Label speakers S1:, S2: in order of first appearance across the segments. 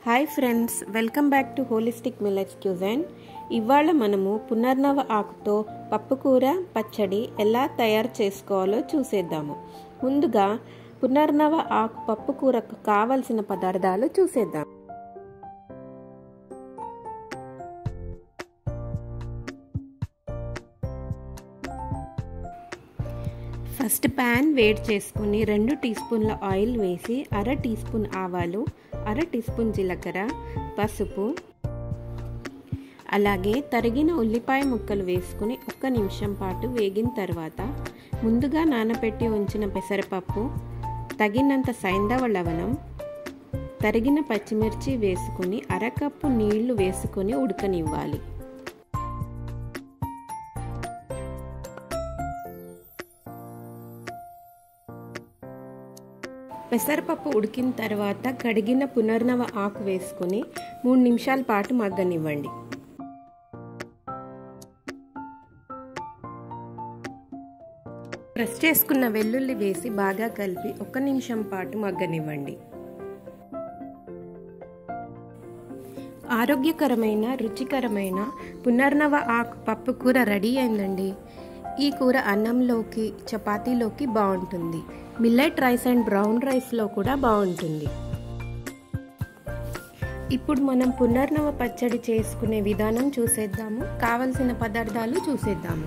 S1: hi friends welcome back to holistic millets cuisine ఇవాళ మనము పునర్నవ ఆకుతో పప్పుకూర పచ్చడి ఎలా తయారు చేసుకోవాలో చూసేద్దాము ముందుగా పునర్నవ ఆకు పప్పుకూరకు కావలసిన పదార్థాలు చూసేద్దాం ఫస్ట్ ప్యాన్ వేడి చేసుకుని రెండు టీ స్పూన్ల ఆయిల్ వేసి అర టీ స్పూన్ ఆవాలు అర టీ స్పూన్ జీలకర్ర పసుపు అలాగే తరిగిన ఉల్లిపాయ ముక్కలు వేసుకుని ఒక్క నిమిషం పాటు వేగిన తర్వాత ముందుగా నానబెట్టి ఉంచిన పెసరపప్పు తగినంత సైంధవ లవణం తరిగిన పచ్చిమిర్చి వేసుకుని అరకప్పు నీళ్లు వేసుకొని ఉడకనివ్వాలి పెసరపప్పు ఉడికిన తర్వాత కడిగిన పునర్నవ ఆకు వేసుకుని మూడు నిమిషాల పాటు మగ్గనివ్వండి ప్రెస్ చేసుకున్న వెల్లుల్లి వేసి బాగా కలిపి ఒక నిమిషం పాటు మగ్గనివ్వండి ఆరోగ్యకరమైన రుచికరమైన పునర్నవ ఆకు పప్పు కూర రెడీ అయిందండి ఈ కూర అన్నంలోకి చపాతీలోకి బాగుంటుంది మిల్లెట్ రైస్ అండ్ బ్రౌన్ రైస్లో కూడా బాగుంటుంది ఇప్పుడు మనం పునర్నవ పచ్చడి చేసుకునే విధానం చూసేద్దాము కావలసిన పదార్థాలు చూసేద్దాము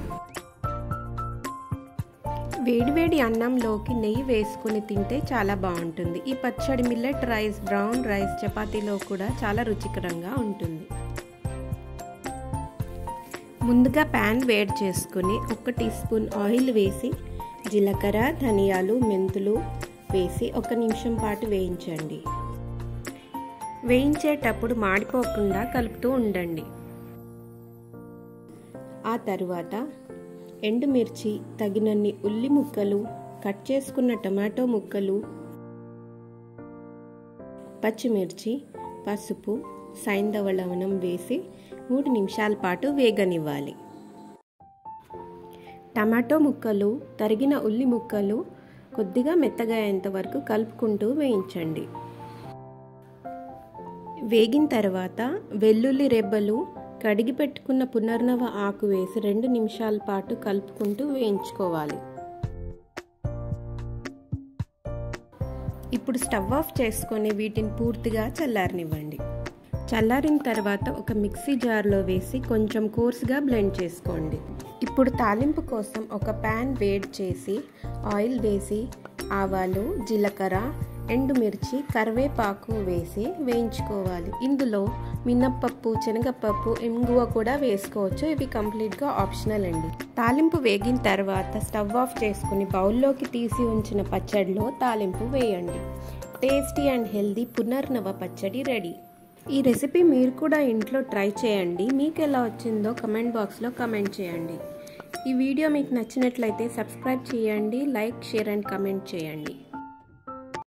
S1: వేడివేడి అన్నంలోకి నెయ్యి వేసుకుని తింటే చాలా బాగుంటుంది ఈ పచ్చడి మిల్లెట్ రైస్ బ్రౌన్ రైస్ చపాతీలో కూడా చాలా రుచికరంగా ఉంటుంది ముందుగా ప్యాన్ వేడి చేసుకుని ఒక టీ స్పూన్ ఆయిల్ వేసి జీలకర్ర ధనియాలు మెంతులు వేసి ఒక నిమిషం పాటు వేయించండి వేయించేటప్పుడు మాడిపోకుండా కలుపుతూ ఉండండి ఆ తరువాత ఎండుమిర్చి తగినన్ని ఉల్లి ముక్కలు కట్ చేసుకున్న టమాటో ముక్కలు పచ్చిమిర్చి పసుపు సైంధవ లవణం వేసి మూడు నిమిషాల పాటు వేగనివ్వాలి టమాటో ముక్కలు తరిగిన ఉల్లి ముక్కలు కొద్దిగా మెత్తగా అయ్యేంత వరకు కలుపుకుంటూ వేయించండి వేగిన తర్వాత వెల్లుల్లి రెబ్బలు కడిగి పెట్టుకున్న పునర్నవ ఆకు వేసి రెండు నిమిషాల పాటు కలుపుకుంటూ వేయించుకోవాలి ఇప్పుడు స్టవ్ ఆఫ్ చేసుకొని వీటిని పూర్తిగా చల్లారనివ్వండి చల్లారిన తర్వాత ఒక మిక్సీ జార్లో వేసి కొంచెం కోర్సుగా బ్లెండ్ చేసుకోండి ఇప్పుడు తాలింపు కోసం ఒక ప్యాన్ వేడి చేసి ఆయిల్ వేసి ఆవాలు జీలకర్ర ఎండుమిర్చి కరివేపాకు వేసి వేయించుకోవాలి ఇందులో మినప్పప్పు శనగపప్పు ఇంగువ కూడా వేసుకోవచ్చు ఇవి కంప్లీట్గా ఆప్షనల్ అండి తాలింపు వేగిన తర్వాత స్టవ్ ఆఫ్ చేసుకుని బౌల్లోకి తీసి ఉంచిన పచ్చడిలో తాలింపు వేయండి టేస్టీ అండ్ హెల్దీ పునర్నవ పచ్చడి రెడీ ఈ రెసిపీ మీరు కూడా ఇంట్లో ట్రై చేయండి మీకు ఎలా వచ్చిందో కమెంట్ బాక్స్లో కమెంట్ చేయండి ఈ వీడియో మీకు నచ్చినట్లయితే సబ్స్క్రైబ్ చేయండి లైక్ షేర్ అండ్ కమెంట్ చేయండి